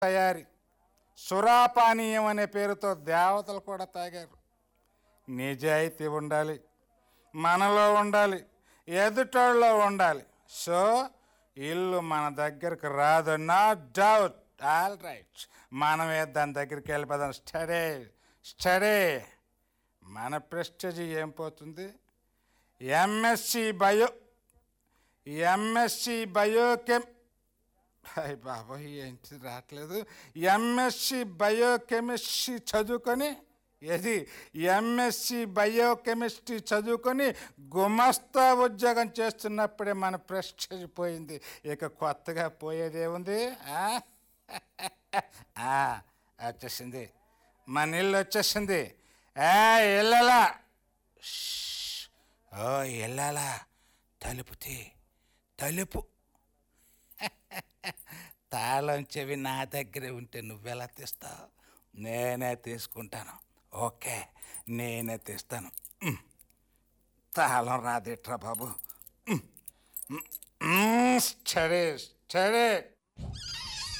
తయారీ సురాపానీయం అనే పేరుతో దేవతలు కూడా తాగారు నిజాయితీ ఉండాలి మనలో ఉండాలి ఎదుటోళ్ళలో ఉండాలి సో ఇల్లు మన దగ్గరకు రాదు నా డౌట్ ఆల్ రైట్ మనమే దాని దగ్గరికి వెళ్ళిపోదాం స్టడీ స్టడీ మన ప్రెస్టేజ్ ఏం పోతుంది ఎంఎస్సి బయో ఎంఎస్సి బయోకెమ్ అయ్య బాబాయ్ ఏంటి రావట్లేదు ఎంఎస్సి బయోకెమిస్ట్రీ చదువుకొని ఏది ఎంఎస్సి బయోకెమిస్ట్రీ చదువుకొని గుమస్తా ఉద్యోగం చేస్తున్నప్పుడే మన ప్రెస్టేజ్ పోయింది ఇక కొత్తగా పోయేదేముంది ఆ? ఆ, వచ్చేసింది మన ఇల్లు వచ్చేసింది ఏ ఇళ్ళలా షష్. ఓ ఇళ్ళలా తలుపు తీ తలుపు తాళం చెవి నా దగ్గరే ఉంటే నువ్వెలా తీస్తావు నేనే తీసుకుంటాను ఓకే నేనే తీస్తాను ఉమ్. తాళం రాదేట్రా బాబు ఉమ్. ఉమ్, స్టడీ స్టడీ